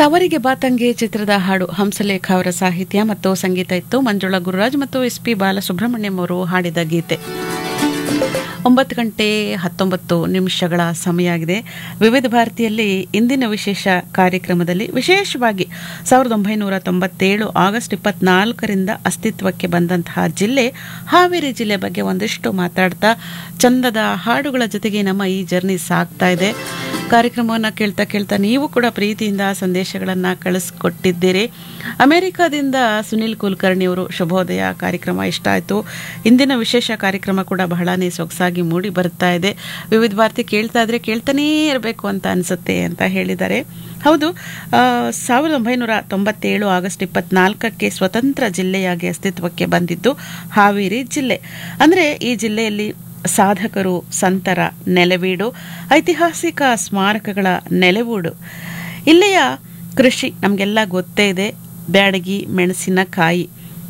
ತವರಿಗೆ ಬಾತಂಗೆ ಚಿತ್ರದ ಹಾಡು ಹಂಸಲೇಖ ಅವರ ಸಾಹಿತ್ಯ ಮತ್ತು ಸಂಗೀತ ಇತ್ತು ಮಂಜುಳಾ ಗುರುರಾಜ್ ಮತ್ತು ಎಸ್ ಪಿ ಬಾಲಸುಬ್ರಹ್ಮಣ್ಯಂ ಅವರು ಹಾಡಿದ ಗೀತೆ ಒಂಬತ್ತು ಗಂಟೆ ಹತ್ತೊಂಬತ್ತು ನಿಮಿಷಗಳ ಸಮಯ ಆಗಿದೆ ವಿವಿಧ ಭಾರತಿಯಲ್ಲಿ ಇಂದಿನ ವಿಶೇಷ ಕಾರ್ಯಕ್ರಮದಲ್ಲಿ ವಿಶೇಷವಾಗಿ ಸಾವಿರದ ಒಂಬೈನೂರ ತೊಂಬತ್ತೇಳು ಆಗಸ್ಟ್ ಇಪ್ಪತ್ನಾಲ್ಕರಿಂದ ಅಸ್ತಿತ್ವಕ್ಕೆ ಬಂದಂತಹ ಜಿಲ್ಲೆ ಹಾವೇರಿ ಜಿಲ್ಲೆ ಬಗ್ಗೆ ಒಂದಿಷ್ಟು ಮಾತಾಡ್ತಾ ಚಂದದ ಹಾಡುಗಳ ಜೊತೆಗೆ ನಮ್ಮ ಈ ಜರ್ನಿ ಸಾಗ್ತಾ ಇದೆ ಕಾರ್ಯಕ್ರಮವನ್ನು ಕೇಳ್ತಾ ಕೇಳ್ತಾ ನೀವು ಕೂಡ ಪ್ರೀತಿಯಿಂದ ಸಂದೇಶಗಳನ್ನು ಕಳಿಸ್ಕೊಟ್ಟಿದ್ದೀರಿ ಅಮೆರಿಕಾದಿಂದ ಸುನಿಲ್ ಕುಲಕರ್ಣಿ ಅವರು ಶುಭೋದಯ ಕಾರ್ಯಕ್ರಮ ಇಷ್ಟ ಆಯಿತು ಇಂದಿನ ವಿಶೇಷ ಕಾರ್ಯಕ್ರಮ ಕೂಡ ಬಹಳನೇ ಸೊಗಸಾಗಿ ಮೂಡಿ ಬರ್ತಾ ಇದೆ ವಿವಿಧ ಭಾರತಿ ಕೇಳ್ತಾ ಇದ್ರೆ ಕೇಳ್ತಾನೇ ಇರಬೇಕು ಅಂತ ಅನಿಸುತ್ತೆ ಅಂತ ಹೇಳಿದ್ದಾರೆ ಹೌದು ಆ, ಸಾವಿರದ ಒಂಬೈನೂರ ತೊಂಬತ್ತೇಳು ಆಗಸ್ಟ್ ಇಪ್ಪತ್ನಾಲ್ಕಕ್ಕೆ ಸ್ವತಂತ್ರ ಜಿಲ್ಲೆಯಾಗಿ ಅಸ್ತಿತ್ವಕ್ಕೆ ಬಂದಿದ್ದು ಹಾವೇರಿ ಜಿಲ್ಲೆ ಅಂದರೆ ಈ ಜಿಲ್ಲೆಯಲ್ಲಿ ಸಾಧಕರು ಸಂತರ ನೆಲೆವೀಡು ಐತಿಹಾಸಿಕ ಸ್ಮಾರಕಗಳ ನೆಲೆವೂಡು ಇಲ್ಲಿಯ ಕೃಷಿ ನಮಗೆಲ್ಲ ಗೊತ್ತೇ ಇದೆ ಬ್ಯಾಡಗಿ ಮೆಣಸಿನಕಾಯಿ